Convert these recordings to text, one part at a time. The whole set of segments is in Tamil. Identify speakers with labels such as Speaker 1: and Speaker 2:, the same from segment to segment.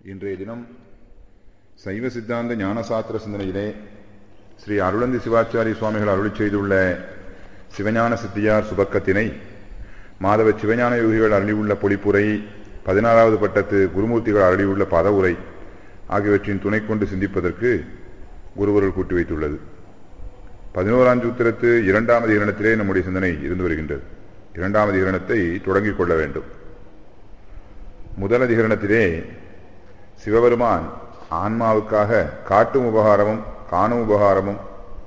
Speaker 1: இன்றைய தினம் சைவ சித்தாந்த ஞானசாஸ்திர சிந்தனையிலே ஸ்ரீ அருளந்தி சிவாச்சாரி சுவாமிகள் அருளி செய்துள்ள சிவஞான சித்தியார் சுபக்கத்தினை மாதவ சிவஞான யோகிகள் அருளியுள்ள பொழிப்புரை பதினாறாவது பட்டத்து குருமூர்த்திகள் அருளியுள்ள பதவுரை ஆகியவற்றின் துணை கொண்டு சிந்திப்பதற்கு குருவர்கள் கூட்டி வைத்துள்ளது பதினோராம் சூத்திரத்து இரண்டாவது இரணத்திலே நம்முடைய சிந்தனை இருந்து வருகின்றது இரண்டாவது இரணத்தை தொடங்கிக் கொள்ள வேண்டும் முதல் அதிகரணத்திலே சிவபெருமான் ஆன்மாவுக்காக காட்டும் உபகாரமும் காணும் உபகாரமும்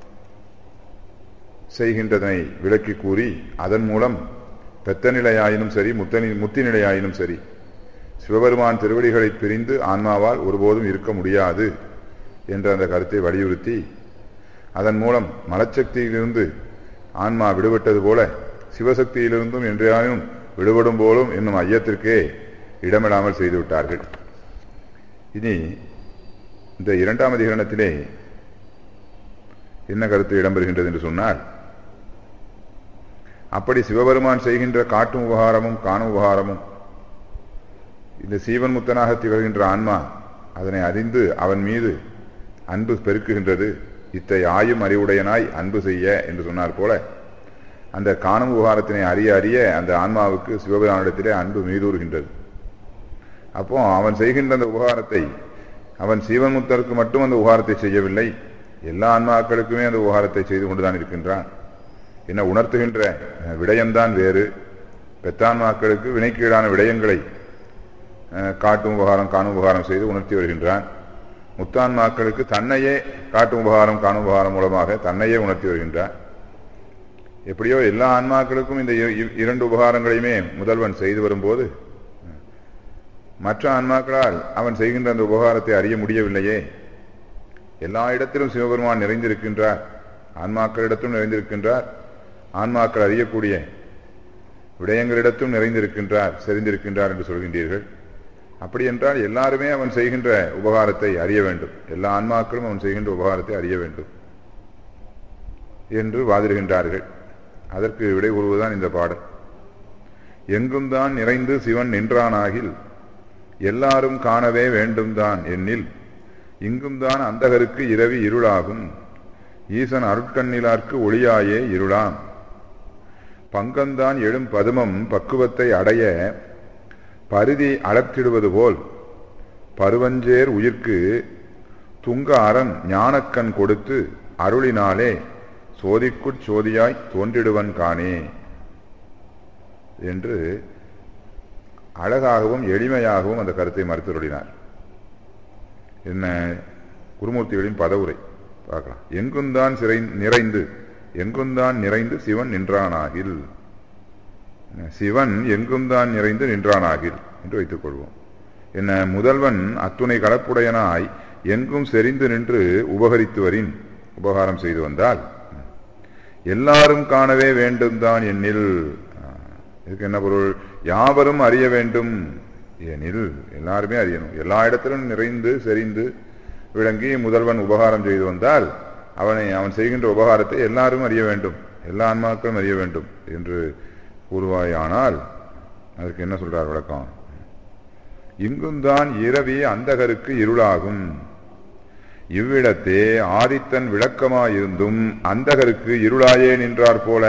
Speaker 1: செய்கின்றதனை விளக்கி கூறி அதன் மூலம் பெத்த நிலையாயினும் சரி முத்தனி முத்தி நிலையாயினும் சரி சிவபெருமான் திருவடிகளை பிரிந்து ஆன்மாவால் ஒருபோதும் இருக்க முடியாது என்ற அந்த கருத்தை வலியுறுத்தி அதன் மூலம் மலச்சக்தியிலிருந்து ஆன்மா விடுபட்டது போல சிவசக்தியிலிருந்தும் என்றாலும் விடுபடும் போலும் என்னும் ஐயத்திற்கே இடமிடாமல் செய்துவிட்டார்கள் இனி இந்த இரண்டாம் அதிகரணத்திலே என்ன கருத்து இடம்பெறுகின்றது என்று சொன்னால் அப்படி சிவபெருமான் செய்கின்ற காட்டும் உபகாரமும் காணும் உபகாரமும் இந்த சீவன் முத்தனாக திகழ்கின்ற ஆன்மா அதனை அறிந்து அவன் மீது அன்பு பெருக்குகின்றது இத்தை ஆயும் அறிவுடையனாய் அன்பு செய்ய என்று சொன்னார் போல அந்த காணும் உபகாரத்தினை அறிய அறிய அந்த ஆன்மாவுக்கு சிவபெருமானிடத்திலே அன்பு மீதூறுகின்றது அப்போ அவன் செய்கின்ற அந்த உபகாரத்தை அவன் சீவன் முத்தருக்கு மட்டும் அந்த உபகாரத்தை செய்யவில்லை எல்லா ஆன்மாக்களுக்குமே அந்த உபகாரத்தை செய்து கொண்டுதான் இருக்கின்றான் என்ன உணர்த்துகின்ற விடயம்தான் வேறு பெத்தான்மாக்களுக்கு வினைக்கீடான விடயங்களை காட்டும் உபகாரம் காணும் உபகாரம் செய்து உணர்த்தி வருகின்றான் முத்தான்மாக்களுக்கு தன்னையே காட்டும் உபகாரம் காணும் உபகாரம் மூலமாக தன்னையே உணர்த்தி வருகின்றான் எப்படியோ எல்லா ஆன்மாக்களுக்கும் இந்த இரண்டு உபகாரங்களையுமே முதல்வன் செய்து வரும்போது மற்ற ஆன்மாக்களால் அவன் செய்கின்ற அந்த உபகாரத்தை அறிய முடியவில்லையே எல்லா இடத்திலும் சிவபெருமான் நிறைந்திருக்கின்றார் ஆன்மாக்களிடத்தும் நிறைந்திருக்கின்றார் ஆன்மாக்கள் அறியக்கூடிய விடயங்களிடத்தும் நிறைந்திருக்கின்றார் செறிந்திருக்கின்றார் என்று சொல்கின்றீர்கள் அப்படி என்றால் எல்லாருமே அவன் செய்கின்ற உபகாரத்தை அறிய வேண்டும் எல்லா ஆன்மாக்களும் அவன் செய்கின்ற உபகாரத்தை அறிய வேண்டும் என்று வாதிடுகின்றார்கள் அதற்கு விடை கூறுவதுதான் இந்த பாடல் எங்கும் தான் நிறைந்து சிவன் நின்றானாகில் எல்லாரும் காணவே வேண்டும் தான் எண்ணில் இங்கும் தான் அந்தகருக்கு இரவி இருளாகும் ஈசன் அருட்கண்ணிலார்க்கு ஒளியாயே இருளாம் பங்கந்தான் எழும் பதுமம் பக்குவத்தை அடைய பருதி அளத்திடுவது போல் பருவஞ்சேர் உயிர்க்கு துங்க அரண் ஞானக்கண் கொடுத்து அருளினாலே சோதிக்குட் சோதியாய் தோன்றிடுவன் காணே என்று அழகாகவும் எளிமையாகவும் அந்த கருத்தை மறுத்துருளினார் என்ன குருமூர்த்திகளின் பதவுரை பார்க்கலாம் எங்குந்தான் சிறை நிறைந்து எங்குந்தான் நிறைந்து சிவன் நின்றானாகில் சிவன் எங்குந்தான் நிறைந்து நின்றானாகில் என்று வைத்துக் கொள்வோம் என்ன முதல்வன் அத்துணை கலப்புடையனாய் எங்கும் செறிந்து நின்று உபகரித்து வரின் உபகாரம் செய்து வந்தால் எல்லாரும் காணவே வேண்டும் தான் என்னில் இதுக்கு என்ன பொருள் யாவரும் அறிய வேண்டும் எனில் எல்லாருமே அறியணும் எல்லா இடத்திலும் நிறைந்து செறிந்து விளங்கி முதல்வன் உபகாரம் செய்து வந்தால் அவனை அவன் செய்கின்ற உபகாரத்தை எல்லாரும் அறிய வேண்டும் எல்லா ஆன்மாக்களும் அறிய வேண்டும் என்று கூறுவாயானால் அதற்கு என்ன சொல்றார் விளக்கம் இங்கும்தான் இரவி அந்தகருக்கு இருளாகும் இவ்விடத்தே ஆதித்தன் விளக்கமாயிருந்தும் அந்தகருக்கு இருளாயே நின்றார் போல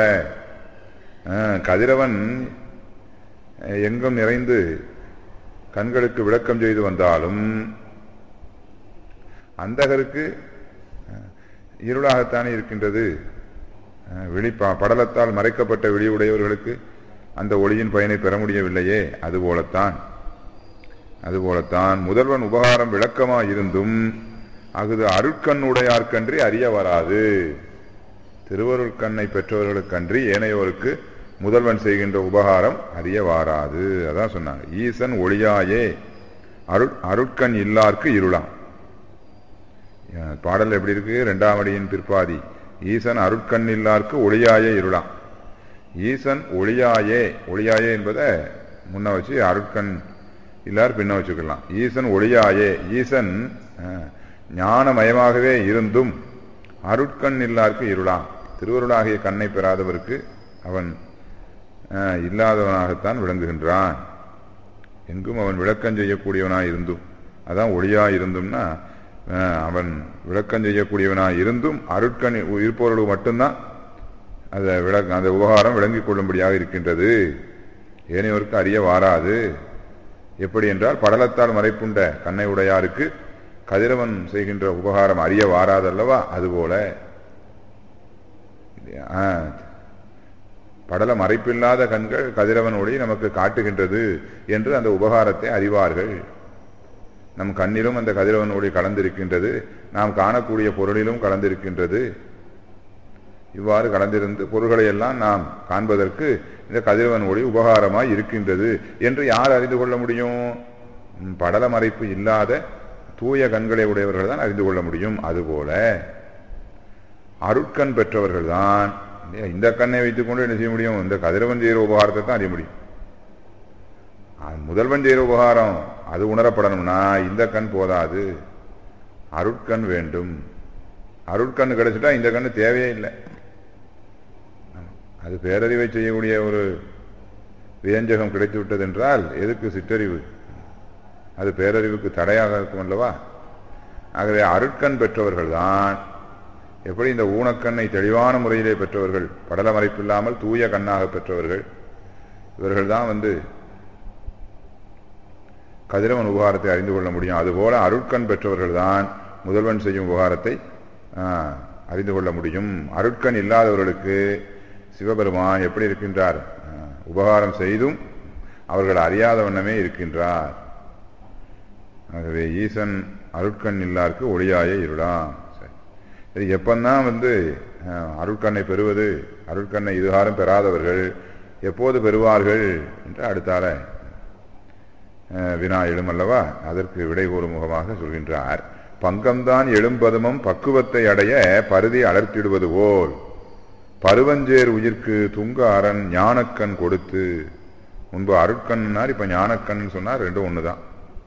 Speaker 1: கதிரவன் எங்கும் நிறைந்து கண்களுக்கு விளக்கம் செய்து வந்தாலும் அந்தகருக்கு இருளாகத்தானே இருக்கின்றது விழி படலத்தால் மறைக்கப்பட்ட விழியுடையவர்களுக்கு அந்த ஒளியின் பயனை பெற முடியவில்லையே அதுபோலத்தான் அதுபோலத்தான் முதல்வன் உபகாரம் விளக்கமா இருந்தும் அகுது அருட்கண்ணுடையார்க்கன்றி அறிய வராது திருவருள் கண்ணை பெற்றவர்களுக்கன்றி ஏனையோருக்கு முதல்வன் செய்கின்ற உபகாரம் அறிய வாராது அதான் சொன்னாங்க ஈசன் ஒளியாயே அருட் அருட்கண் இல்லார்க்கு இருளாம் பாடல் எப்படி இருக்கு ரெண்டாம் அடியின் பிற்பாதி ஈசன் அருட்கண் இல்லார்க்கு ஒளியாயே இருளாம் ஈசன் ஒளியாயே ஒளியாயே என்பதை முன்ன வச்சு அருட்கண் இல்லார் பின்ன வச்சுக்கலாம் ஈசன் ஒளியாயே ஈசன் ஞானமயமாகவே இருந்தும் அருட்கண் இல்லார்க்கு இருளாம் திருவருளாகிய கண்ணை பெறாதவருக்கு அவன் இல்லாதவனாகத்தான் விளங்குகின்றான் எங்கும் அவன் விளக்கம் செய்யக்கூடியவனாய் இருந்தும் அதான் ஒளியாக இருந்தும்னா அஹ், அவன் விளக்கம் செய்யக்கூடியவனாக இருந்தும் அருட்கண் இருப்பவர்களுக்கு மட்டும்தான் அந்த விளக்க அந்த உபகாரம் விளங்கிக் கொள்ளும்படியாக இருக்கின்றது ஏனையோருக்கு அறிய வாராது எப்படி என்றால் படலத்தால் மறைப்புண்ட கண்ணை உடையாருக்கு கதிரவன் செய்கின்ற உபகாரம் அறிய வாராதல்லவா அதுபோல ஆ, படல மறைப்பில்லாத கண்கள் கதிரவன் ஒளி நமக்கு காட்டுகின்றது என்று அந்த உபகாரத்தை அறிவார்கள் நம் கண்ணிலும் அந்த கதிரவன் ஒளி கலந்திருக்கின்றது நாம் காணக்கூடிய பொருளிலும் கலந்திருக்கின்றது இவ்வாறு கலந்திருந்து பொருள்களை எல்லாம் நாம் காண்பதற்கு இந்த கதிரவன் ஒளி உபகாரமாய் இருக்கின்றது என்று யார் அறிந்து கொள்ள முடியும் ம், படல மறைப்பு இல்லாத தூய கண்களை உடையவர்கள் தான் அறிந்து கொள்ள முடியும் அதுபோல அருட்கண் பெற்றவர்கள் தான் இந்த கண்ணை வைத்துக்கொண்டு என்ன செய்ய முடியும் இந்த கதிரவன் செய்கிற உபகாரத்தை தான் அறிய முடியும் அது முதல்வன் செய்கிற உபகாரம் அது உணரப்படணும்னா இந்த கண் போதாது அருட்கண் வேண்டும் அருட்கண் கிடைச்சிட்டா இந்த கண்ணு தேவையே இல்லை அது பேரறிவை செய்யக்கூடிய ஒரு வியஞ்சகம் கிடைத்து விட்டது என்றால் எதுக்கு சிற்றறிவு அது பேரறிவுக்கு தடையாக இருக்கும் அல்லவா ஆகவே அருட்கண் பெற்றவர்கள் தான் எப்படி இந்த ஊனக்கண்ணை தெளிவான முறையிலே பெற்றவர்கள் படல மறைப்பில்லாமல் தூய கண்ணாக பெற்றவர்கள் இவர்கள் தான் வந்து கதிரவன் உபகாரத்தை அறிந்து கொள்ள முடியும் அதுபோல அருட்கண் பெற்றவர்கள் தான் முதல்வன் செய்யும் உபகாரத்தை ஆ, அறிந்து கொள்ள முடியும் அருட்கண் இல்லாதவர்களுக்கு சிவபெருமான் எப்படி இருக்கின்றார் ஆ, உபகாரம் செய்தும் அவர்கள் அறியாத வண்ணமே இருக்கின்றார் ஆகவே ஈசன் அருட்கண் இல்லாருக்கு ஒளியாய இருளாம் சரி. சரி எப்பந்தான் வந்து அஹ், அருட்கண்ணை பெறுவது அருட்கண்ணை இதுகாரம் பெறாதவர்கள் எப்போது பெறுவார்கள் என்று அடுத்தால அஹ், வினா எழுமல்லவா அதற்கு விடை கூறும் முகமாக சொல்கின்றார் பங்கம்தான் எழும்பதுமம் பக்குவத்தை அடைய பருதி அலர்த்திடுவது போல் பருவஞ்சேர் உயிர்க்கு துங்க அரண் ஞானக்கண் கொடுத்து முன்பு அருட்கண்ணார் இப்ப ஞானக்கண் சொன்னார் ரெண்டும் ஒண்ணுதான்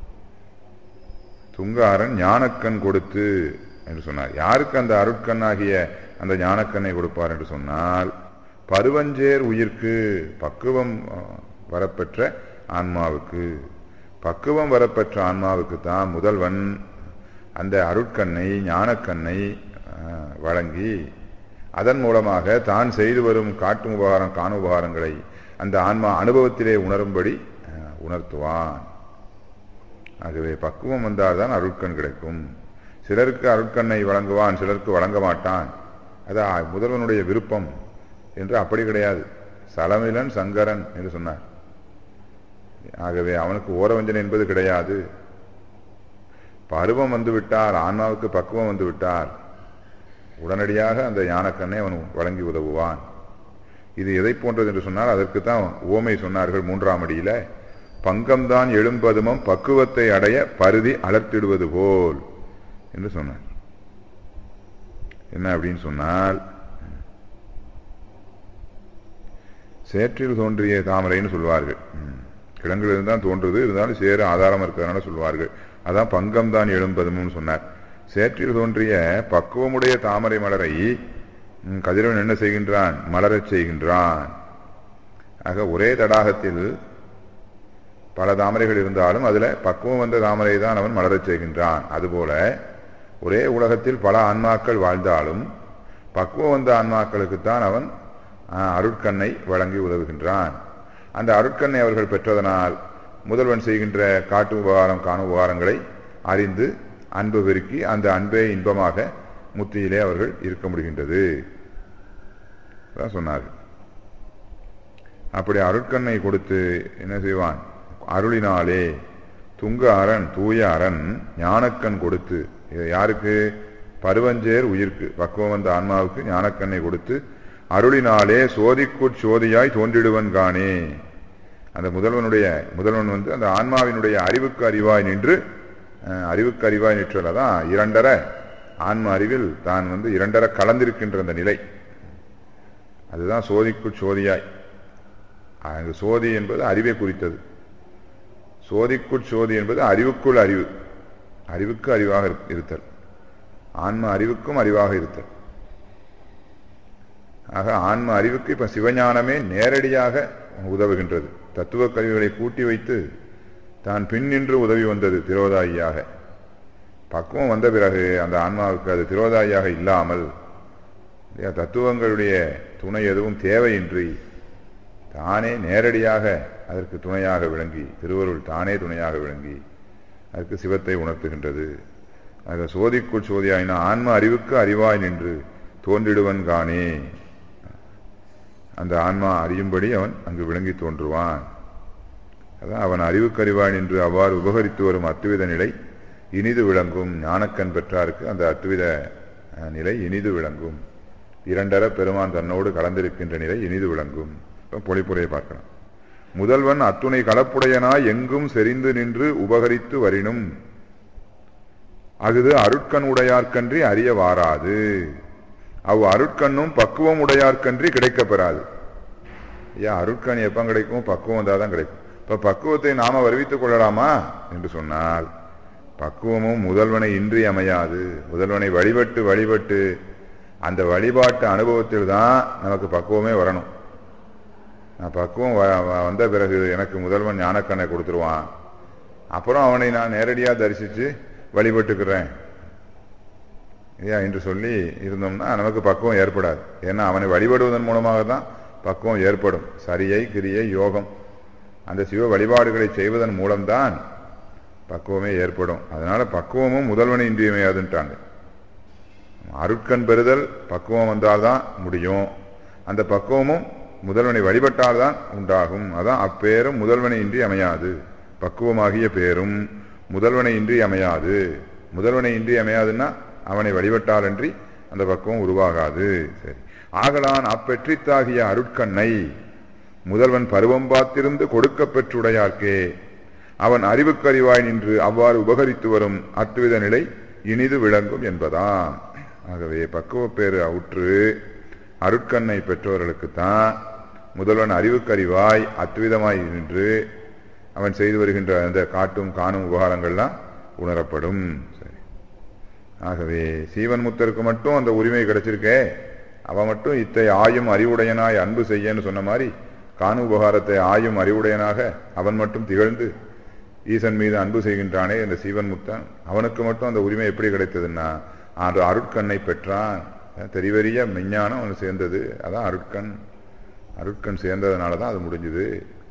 Speaker 1: துங்காரன் ஞானக்கண் கொடுத்து என்று சொன்னார் யாருக்கு அந்த அருட்கண்ணாகிய அந்த ஞானக்கண்ணை கொடுப்பார் என்று சொன்னால் பருவஞ்சேர் உயிர்க்கு பக்குவம் அஹ், வரப்பெற்ற ஆன்மாவுக்கு பக்குவம் வரப்பெற்ற ஆன்மாவுக்கு தான் முதல்வன் அந்த அருட்கண்ணை ஞானக்கண்ணை அஹ், வழங்கி அதன் மூலமாக தான் செய்து வரும் காட்டும் உபகாரம் காணும் உபகாரங்களை அந்த ஆன்மா அனுபவத்திலே உணரும்படி அஹ், உணர்த்துவான் ஆகவே பக்குவம் வந்தால்தான் அருட்கண் கிடைக்கும் சிலருக்கு அருட்கண்ணை வழங்குவான் சிலருக்கு வழங்க மாட்டான் அது ஆ- முதல்வனுடைய விருப்பம் என்று அப்படி கிடையாது சலமிலன் சங்கரன் என்று சொன்னார் ஆகவே அவனுக்கு ஓரவஞ்சனை என்பது கிடையாது பருவம் வந்துவிட்டால் ஆன்மாவுக்கு பக்குவம் வந்துவிட்டால் உடனடியாக அந்த ஞானக்கண்ணை அவன் வழங்கி உதவுவான் இது எதை போன்றது என்று சொன்னால் அதற்கு தான் ஓமை சொன்னார்கள் மூன்றாம் அடியில பங்கம்தான் எழும்பதுமம் பக்குவத்தை அடைய பருதி அலர்த்திடுவது போல் என்று சொன்னார் என்ன அப்படின்னு சொன்னால் சேற்றில் தோன்றிய தாமரைன்னு சொல்வார்கள் ம். கிழங்கிலிருந்து தான் தோன்றுது இருந்தாலும் சேர ஆதாரம் இருக்கிறதுனால சொல்வார்கள் அதான் பங்கம் தான் எழும்பதும்னு சொன்னார் சேற்றில் தோன்றிய பக்குவமுடைய தாமரை மலரை ம், கதிரவன் என்ன செய்கின்றான் மலரச் செய்கின்றான் ஆக ஒரே தடாகத்தில் பல தாமரைகள் இருந்தாலும் அதுல பக்குவம் வந்த தாமரை தான் அவன் மலரச் செய்கின்றான் அதுபோல ஒரே உலகத்தில் பல ஆன்மாக்கள் வாழ்ந்தாலும் பக்குவம் வந்த ஆன்மாக்களுக்குத்தான் அவன் ஆ, அருட்கண்ணை வழங்கி உதவுகின்றான் அந்த அருட்கண்ணை அவர்கள் பெற்றதனால் முதல்வன் செய்கின்ற காட்டு உபகாரம் காணும் உபகாரங்களை அறிந்து அன்பு பெருக்கி அந்த அன்பே இன்பமாக முத்தியிலே அவர்கள் இருக்க முடிகின்றது அதான் சொன்னார்கள் அப்படி அருட்கண்ணை கொடுத்து என்ன செய்வான் அருளினாலே துங்க அரண் தூய அரண் ஞானக்கண் கொடுத்து இது யாருக்கு பருவஞ்சேர் உயிர்க்கு பக்குவம் வந்த ஆன்மாவுக்கு ஞானக்கண்ணை கொடுத்து அருளினாலே சோதிக்குட் சோதியாய் தோன்றிடுவன் காணே அந்த முதல்வனுடைய முதல்வன் வந்து அந்த ஆன்மாவினுடைய அறிவுக்கு அறிவாய் நின்று அஹ், அறிவுக்கு அறிவாய் நிற்றல தான் இரண்டர ஆன்ம அறிவில் தான் வந்து இரண்டர கலந்திருக்கின்ற அந்த நிலை அதுதான் சோதிக்குட் சோதியாய் அங்கு சோதி என்பது அறிவை குறித்தது சோதிக்குள் சோதி என்பது அறிவுக்குள் அறிவு அறிவுக்கு அறிவாக இருக்- இருத்தல் ஆன்ம அறிவுக்கும் அறிவாக இருத்தல் ஆக ஆன்ம அறிவுக்கு இப்ப சிவஞானமே நேரடியாக உதவுகின்றது தத்துவ கருவிகளை கூட்டி வைத்து தான் பின் நின்று உதவி வந்தது திரோதாயியாக பக்குவம் வந்த பிறகு அந்த ஆன்மாவுக்கு அது திரோதாயியாக இல்லாமல் இல்லையா, தத்துவங்களுடைய துணை எதுவும் தேவையின்றி தானே நேரடியாக அதற்கு துணையாக விளங்கி திருவருள் தானே துணையாக விளங்கி அதற்கு சிவத்தை உணர்த்துகின்றது ஆக சோதிக்குள் சோதியாயினா ஆன்ம அறிவுக்கு அறிவாய் நின்று தோன்றிடுவன் காணே அந்த ஆன்மா அறியும்படி அவன் அங்கு விளங்கி தோன்றுவான் அதான் அவன் அறிவுக்கு அறிவாய் நின்று அவ்வாறு உபகரித்து வரும் அத்துவித நிலை இனிது விளங்கும் ஞானக்கண் பெற்றாருக்கு அந்த அத்துவித அஹ், நிலை இனிது விளங்கும் இரண்டர பெருமான் தன்னோடு கலந்திருக்கின்ற நிலை இனிது விளங்கும் இப்ப பொழிப்புரையை பார்க்கலாம் முதல்வன் அத்துணை கலப்புடையனாய் எங்கும் செறிந்து நின்று உபகரித்து வரினும் அகுது அருட்கண் உடையார்க்கன்றி அறிய வாராது அவ் அருட்கண்ணும் பக்குவம் உடையார்க்கன்றி கிடைக்கப் பெறாது ஐயா அருட்கண் எப்ப கிடைக்கும் பக்குவம் வந்தால் தான் கிடைக்கும் இப்ப பக்குவத்தை நாம வருவித்துக் கொள்ளலாமா என்று சொன்னால் பக்குவமும் முதல்வனை இன்றி அமையாது முதல்வனை வழிபட்டு வழிபட்டு அந்த வழிபாட்டு அனுபவத்தில் தான் நமக்கு பக்குவமே வரணும் நான் பக்குவம் வ- வ- வந்த பிறகு எனக்கு முதல்வன் ஞானக்கண்ணை கொடுத்துருவான் அப்புறம் அவனை நான் நேரடியாக தரிசித்து வழிபட்டுக்கிறேன் ஐயா என்று சொல்லி இருந்தோம்னா நமக்கு பக்குவம் ஏற்படாது ஏன்னா அவனை வழிபடுவதன் மூலமாக தான் பக்குவம் ஏற்படும் சரியை கிரியை யோகம் அந்த சிவ வழிபாடுகளை செய்வதன் மூலம்தான் பக்குவமே ஏற்படும் அதனால பக்குவமும் முதல்வனை இன்றியமையாதுன்ட்டாங்க அருட்கண் பெறுதல் பக்குவம் வந்தால்தான் முடியும் அந்த பக்குவமும் முதல்வனை வழிபட்டால்தான் உண்டாகும் அதான் அப்பேரும் முதல்வனை இன்றி அமையாது பக்குவமாகிய பேரும் முதல்வனை இன்றி அமையாது முதல்வனை இன்றி அமையாதுன்னா அவனை வழிபட்டாலன்றி அந்த பக்குவம் உருவாகாது சரி ஆகலான் அப்பெற்றித்தாகிய அருட்கண்ணை முதல்வன் பருவம் பார்த்திருந்து கொடுக்கப் பெற்றுடையார்க்கே அவன் அறிவுக்கறிவாய் நின்று அவ்வாறு உபகரித்து வரும் அத்துவித நிலை இனிது விளங்கும் என்பதாம் ஆகவே பக்குவப்பேறு அவுற்று அருட்கண்ணை பெற்றவர்களுக்குத்தான் முதல்வன் அறிவுக்கறிவாய் அத்விதமாய் நின்று அவன் செய்து வருகின்ற அந்த காட்டும் காணும் உபகாரங்கள்லாம் உணரப்படும் சரி ஆகவே சீவன் முத்தருக்கு மட்டும் அந்த உரிமை கிடைச்சிருக்கே அவன் மட்டும் இத்தை ஆயும் அறிவுடையனாய் அன்பு செய்யன்னு சொன்ன மாதிரி காணும் உபகாரத்தை ஆயும் அறிவுடையனாக அவன் மட்டும் திகழ்ந்து ஈசன் மீது அன்பு செய்கின்றானே இந்த சீவன் முத்தன் அவனுக்கு மட்டும் அந்த உரிமை எப்படி கிடைத்ததுன்னா அந்த அருட்கண்ணை பெற்றான் தெரிவெறிய மெஞ்ஞானம் அவன் சேர்ந்தது அதான் அருட்கண் அருட்கண் சேர்ந்ததுனால தான் அது முடிஞ்சுது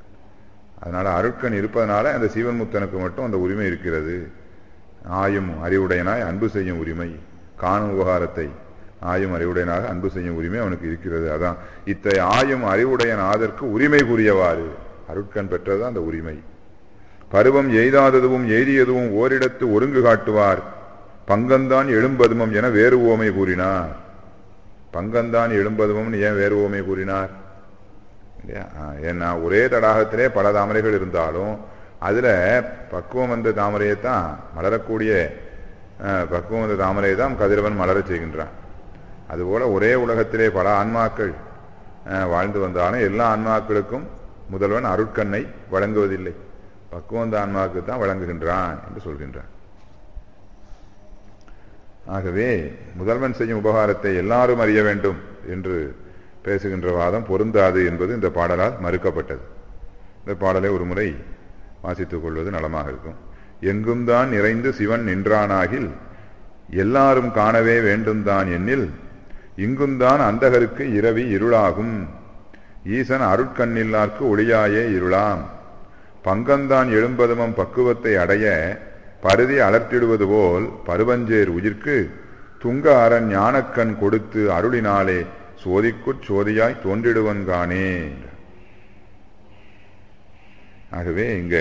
Speaker 1: அதனால அருட்கண் இருப்பதனால அந்த சீவன் முத்தனுக்கு மட்டும் அந்த உரிமை இருக்கிறது ஆயும் அறிவுடையனாய் அன்பு செய்யும் உரிமை காணும் உபகாரத்தை ஆயும் அறிவுடையனாக அன்பு செய்யும் உரிமை அவனுக்கு இருக்கிறது அதான் இத்தை ஆயும் அறிவுடையன் ஆதற்கு உரிமை கூறியவாறு அருட்கண் பெற்றது அந்த உரிமை பருவம் எய்தாததுவும் எய்தியதுவும் ஓரிடத்து ஒருங்கு காட்டுவார் பங்கந்தான் எழும்பதுமம் என வேறு ஓமை கூறினார் பங்கந்தான் எழும்பதுமம் ஏன் வேறு ஓமை கூறினார் இல்லையா ஆ, ஏன்னா ஒரே தடாகத்திலே பல தாமரைகள் இருந்தாலும் அதுல பக்குவம் வந்த தாமரையைத்தான் மலரக்கூடிய ஆ, பக்குவம் வந்த தாமரையை தான் கதிரவன் மலரச் செய்கின்றான் அதுபோல ஒரே உலகத்திலே பல ஆன்மாக்கள் ஆ, வாழ்ந்து வந்தாலும் எல்லா ஆன்மாக்களுக்கும் முதல்வன் அருட்கண்ணை வழங்குவதில்லை பக்குவந்த ஆன்மாவுக்கு தான் வழங்குகின்றான் என்று சொல்கின்றான் ஆகவே முதல்வன் செய்யும் உபகாரத்தை எல்லாரும் அறிய வேண்டும் என்று பேசுகின்ற வாதம் பொருந்தாது என்பது இந்த பாடலால் மறுக்கப்பட்டது இந்த பாடலை ஒரு முறை வாசித்துக் கொள்வது நலமாக இருக்கும் எங்கும் தான் நிறைந்து சிவன் நின்றானாகில் எல்லாரும் காணவே வேண்டும் தான் எண்ணில் இங்கும்தான் அந்தகருக்கு இரவி இருளாகும் ஈசன் அருட்கண்ணில்லார்க்கு ஒளியாயே இருளாம் பங்கந்தான் எழும்பதுமம் பக்குவத்தை அடைய பருதி அலர்த்திடுவது போல் பருவஞ்சேர் உயிர்க்கு துங்க அரண் ஞானக்கண் கொடுத்து அருளினாலே சோதிக்குச் சோதியாய் தோன்றிடுவன் காணே ஆகவே இங்க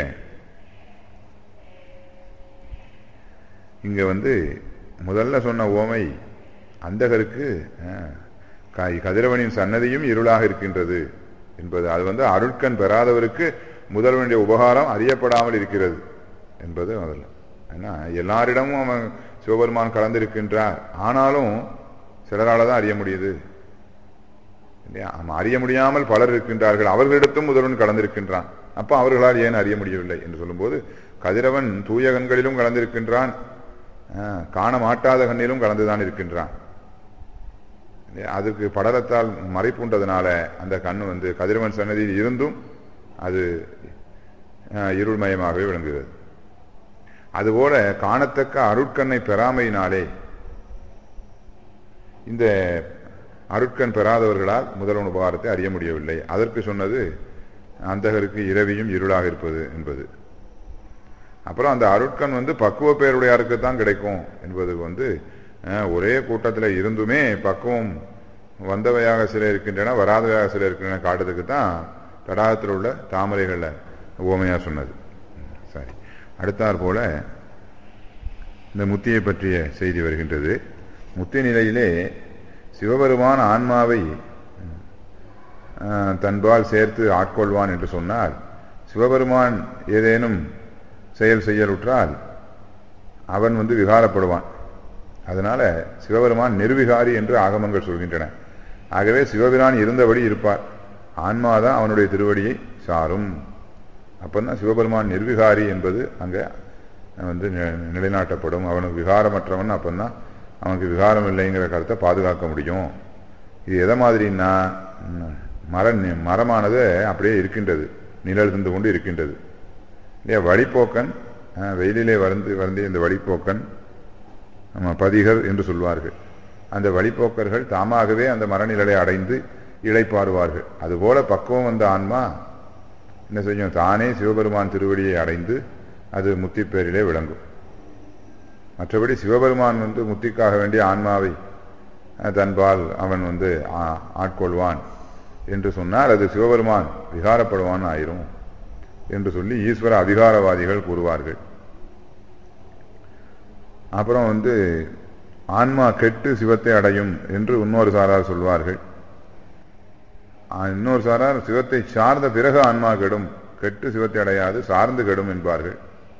Speaker 1: இங்க வந்து முதல்ல சொன்ன ஓமை அந்தகருக்கு அஹ், க- கதிரவனின் சன்னதியும் இருளாக இருக்கின்றது என்பது அது வந்து அருட்கண் பெறாதவருக்கு முதல்வனுடைய உபகாரம் அறியப்படாமல் இருக்கிறது என்பது முதல்ல ஏன்னா எல்லாரிடமும் அவன் சிவபெருமான் கலந்திருக்கின்றார் ஆனாலும் சிலரால தான் அறிய முடியுது இல்லையா ஆமா, அறிய முடியாமல் பலர் இருக்கின்றார்கள் அவர்களிடத்தும் முதல்வன் கலந்திருக்கின்றான் அப்ப அவர்களால் ஏன் அறிய முடியவில்லை என்று சொல்லும்போது கதிரவன் தூய கண்களிலும் கலந்திருக்கின்றான் ஆஹ், காண மாட்டாத கண்ணிலும் கலந்துதான் இருக்கின்றான் இல்லையா? அதுக்கு படலத்தால் மறைப்புண்டதுனால அந்த கண் வந்து கதிரவன் சன்னதியில் இருந்தும் அது அஹ், இருள்மயமாகவே விளங்குகிறது அதுபோல காணத்தக்க அருட்கண்ணை பெறாமையினாலே இந்த அருட்கண் பெறாதவர்களால் முதல் உபகாரத்தை அறிய முடியவில்லை அதற்கு சொன்னது அந்தகருக்கு இரவியும் இருளாக இருப்பது என்பது அப்புறம் அந்த அருட்கண் வந்து பக்குவ பேருடையாருக்கு தான் கிடைக்கும் என்பது வந்து அஹ், ஒரே கூட்டத்தில் இருந்துமே பக்குவம் வந்தவையாக சில இருக்கின்றன வராதவையாக சில இருக்கின்றன காட்டுறதுக்கு தான் தடாகத்தில் உள்ள தாமரைகளில் ஓமையா சொன்னது சரி அடுத்தாற் போல இந்த முத்தியை பற்றிய செய்தி வருகின்றது முத்தி நிலையிலே சிவபெருமான் ஆன்மாவை அஹ், தன்பால் சேர்த்து ஆட்கொள்வான் என்று சொன்னால் சிவபெருமான் ஏதேனும் செயல் செய்யலுற்றால் அவன் வந்து விகாரப்படுவான் அதனால சிவபெருமான் நிர்விகாரி என்று ஆகமங்கள் சொல்கின்றன ஆகவே சிவபிரான் இருந்தபடி இருப்பார் ஆன்மாதான் அவனுடைய திருவடியை சாரும் அப்பந்தான் சிவபெருமான் நிர்விகாரி என்பது அங்கே வந்து நி- நிலைநாட்டப்படும் அவனுக்கு விகாரமற்றவன் அப்பந்தான் அவனுக்கு விகாரம் இல்லைங்கிற கருத்தை பாதுகாக்க முடியும் இது எதை மாதிரின்னா ம், மர நி- மரமானது அப்படியே இருக்கின்றது நிழல் இருந்து கொண்டு இருக்கின்றது இல்லையா வழிப்போக்கன் அஹ், வெயிலிலே வருந்து வருந்திய இந்த வழிப்போக்கன் நம்ம பதிகர் என்று சொல்வார்கள் அந்த வழிப்போக்கர்கள் தாமாகவே அந்த மரநிழலை அடைந்து இளைப்பாறுவார்கள் அதுபோல பக்குவம் வந்த ஆன்மா என்ன செய்யும் தானே சிவபெருமான் திருவடியை அடைந்து அது முத்தி பேரிலே விளங்கும் மற்றபடி சிவபெருமான் வந்து முத்திக்காக வேண்டிய ஆன்மாவை அஹ், தன்பால் அவன் வந்து ஆ- ஆட்கொள்வான் என்று சொன்னால் அது சிவபெருமான் விகாரப்படுவான் ஆயிரும் என்று சொல்லி ஈஸ்வர அதிகாரவாதிகள் கூறுவார்கள் அப்புறம் வந்து ஆன்மா கெட்டு சிவத்தை அடையும் என்று இன்னொரு சாரார் சொல்வார்கள் ஆ, இன்னொரு சாரார் சிவத்தை சார்ந்த பிறகு ஆன்மா கெடும் கெட்டு சிவத்தை அடையாது சார்ந்து கெடும் என்பார்கள்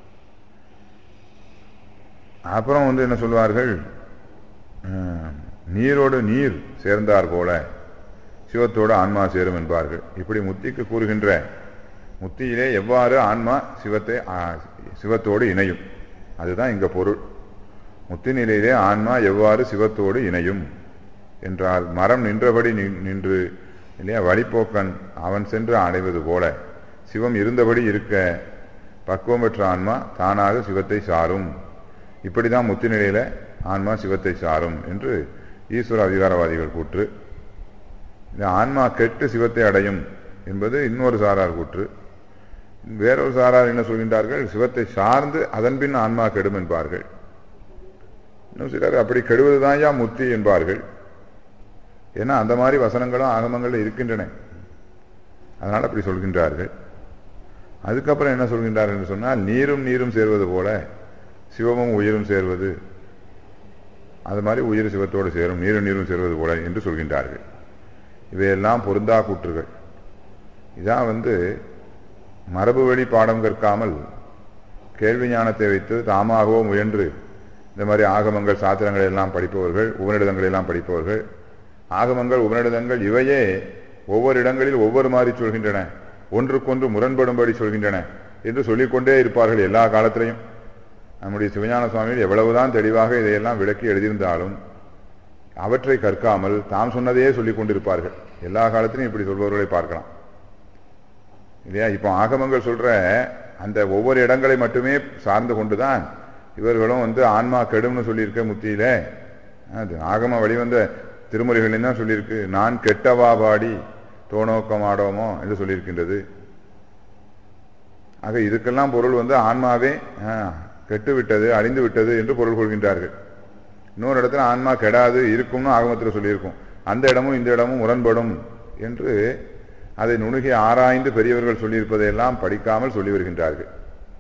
Speaker 1: அப்புறம் வந்து என்ன சொல்வார்கள் அஹ், நீரோடு நீர் சேர்ந்தார் போல சிவத்தோடு ஆன்மா சேரும் என்பார்கள் இப்படி முத்திக்கு கூறுகின்ற முத்தியிலே எவ்வாறு ஆன்மா சிவத்தை ஆ, சிவத்தோடு இணையும் அதுதான் இங்க பொருள் முத்தி நிலையிலே ஆன்மா எவ்வாறு சிவத்தோடு இணையும் என்றால் மரம் நின்றபடி நின்- நின்று இல்லையா வழிப்போக்கன் அவன் சென்று அடைவது போல சிவம் இருந்தபடி இருக்க பக்குவம் பெற்ற ஆன்மா தானாக சிவத்தை சாரும் இப்படிதான் முத்தி நிலையில ஆன்மா சிவத்தை சாரும் என்று ஈஸ்வர அதிகாரவாதிகள் கூற்று இந்த ஆன்மா கெட்டு சிவத்தை அடையும் என்பது இன்னொரு சாரார் கூற்று வேறொரு சாரார் என்ன சொல்கின்றார்கள் சிவத்தை சார்ந்து அதன்பின் ஆன்மா கெடும் என்பார்கள் இன்னும் சிலர் அப்படி கெடுவதுதான் யா முத்தி என்பார்கள் ஏன்னா அந்த மாதிரி வசனங்களும் ஆகமங்கள் இருக்கின்றன அதனால் அப்படி சொல்கின்றார்கள் அதுக்கப்புறம் என்ன சொல்கின்றார்கள் என்று சொன்னால் நீரும் நீரும் சேர்வது போல சிவமும் உயிரும் சேர்வது அது மாதிரி உயிர் சிவத்தோடு சேரும் நீரும் நீரும் சேர்வது போல என்று சொல்கின்றார்கள் இவையெல்லாம் பொருந்தா கூற்றுகள் இதான் வந்து மரபு வழி பாடம் கற்காமல் கேள்வி ஞானத்தை வைத்து தாமாகவோ முயன்று இந்த மாதிரி ஆகமங்கள் சாத்திரங்கள் எல்லாம் படிப்பவர்கள் உபநிடதங்கள் எல்லாம் படிப்பவர்கள் ஆகமங்கள் உபநிடதங்கள் இவையே ஒவ்வொரு இடங்களில் ஒவ்வொரு மாதிரி சொல்கின்றன ஒன்றுக்கொன்று முரண்படும்படி சொல்கின்றன என்று சொல்லிக்கொண்டே இருப்பார்கள் எல்லா காலத்திலையும் நம்முடைய சிவஞான சுவாமிகள் எவ்வளவுதான் தெளிவாக இதையெல்லாம் விளக்கி எழுதியிருந்தாலும் அவற்றை கற்காமல் தாம் சொன்னதையே சொல்லிக் கொண்டிருப்பார்கள் எல்லா காலத்திலும் இப்படி சொல்பவர்களை பார்க்கலாம் இல்லையா இப்போ ஆகமங்கள் சொல்ற அந்த ஒவ்வொரு இடங்களை மட்டுமே சார்ந்து கொண்டுதான் இவர்களும் வந்து ஆன்மா கெடும்னு சொல்லியிருக்க முத்தியில அது ஆகம வழிவந்த திருமுறைகள் தான் சொல்லியிருக்கு நான் கெட்டவா பாடி தோணோக்கமாடோமோ என்று சொல்லியிருக்கின்றது ஆக இதுக்கெல்லாம் பொருள் வந்து ஆன்மாவே ஆ, கெட்டு விட்டது அழிந்து விட்டது என்று பொருள் கொள்கின்றார்கள் இன்னொரு இடத்துல ஆன்மா கெடாது இருக்கும்னு ஆகமத்தில் சொல்லியிருக்கும் அந்த இடமும் இந்த இடமும் முரண்படும் என்று அதை நுணுகி ஆராய்ந்து பெரியவர்கள் சொல்லியிருப்பதையெல்லாம் படிக்காமல் சொல்லி வருகின்றார்கள்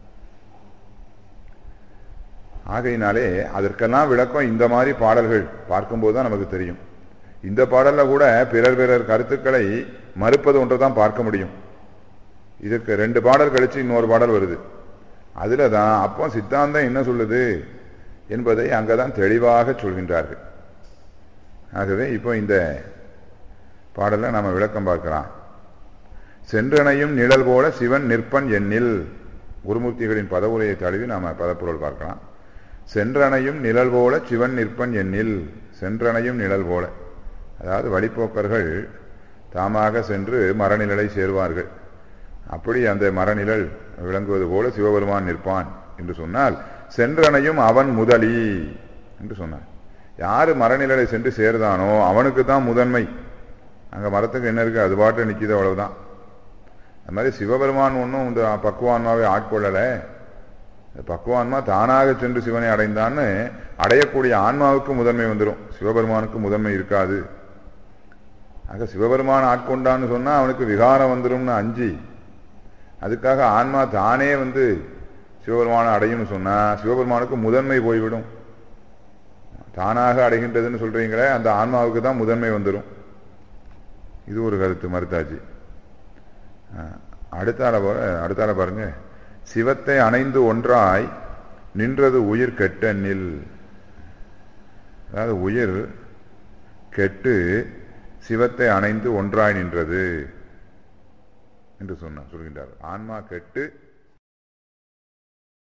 Speaker 1: ஆகையினாலே அதற்கெல்லாம் விளக்கம் இந்த மாதிரி பாடல்கள் பார்க்கும்போது தான் நமக்கு தெரியும் இந்த பாடல்ல கூட பிறர் பிறர் கருத்துக்களை மறுப்பது ஒன்று தான் பார்க்க முடியும் இதுக்கு ரெண்டு பாடல் கழிச்சு இன்னொரு பாடல் வருது அதுல தான் அப்போ சித்தாந்தம் என்ன சொல்லுது என்பதை அங்கதான் தெளிவாக சொல்கின்றார்கள் ஆகவே இப்போ இந்த பாடலை நாம விளக்கம் பார்க்கலாம் சென்றனையும் நிழல் போல சிவன் நிற்பன் எண்ணில் குருமூர்த்திகளின் பதவுரையை தழுவி நாம பதப்பொருள் பார்க்கலாம் சென்றனையும் நிழல் போல சிவன் நிற்பன் எண்ணில் சென்றனையும் நிழல் போல அதாவது வழிப்போக்கர்கள் தாமாக சென்று மரநிழலை சேர்வார்கள் அப்படி அந்த மரநிழல் விளங்குவது போல சிவபெருமான் நிற்பான் என்று சொன்னால் சென்றனையும் அவன் முதலி என்று சொன்னார் யாரு மரநிழலை சென்று சேர்தானோ அவனுக்கு தான் முதன்மை அங்க மரத்துக்கு என்ன இருக்கு அது பாட்டு நிக்குது அவ்வளவுதான் அது மாதிரி சிவபெருமான் ஒன்றும் இந்த பக்குவான்மாவை ஆட்கொள்ளலை இந்த பக்குவான்மா தானாக சென்று சிவனை அடைந்தான்னு அடையக்கூடிய ஆன்மாவுக்கு முதன்மை வந்துடும் சிவபெருமானுக்கு முதன்மை இருக்காது ஆக சிவபெருமான் ஆட்கொண்டான்னு சொன்னா அவனுக்கு விகாரம் வந்துடும்னு அஞ்சி அதுக்காக ஆன்மா தானே வந்து சிவபெருமானை அடையும்னு சொன்னா சிவபெருமானுக்கு முதன்மை போய்விடும் தானாக அடைகின்றதுன்னு சொல்றீங்களே அந்த ஆன்மாவுக்கு தான் முதன்மை வந்துடும் இது ஒரு கருத்து மறுத்தாச்சு அடுத்தால அடுத்தால பாருங்க சிவத்தை அணைந்து ஒன்றாய் நின்றது உயிர் கெட்ட நில் அதாவது உயிர் கெட்டு சிவத்தை அணைந்து ஒன்றாய் நின்றது என்று சொன்னார் சொல்கின்றார் ஆன்மா கெட்டு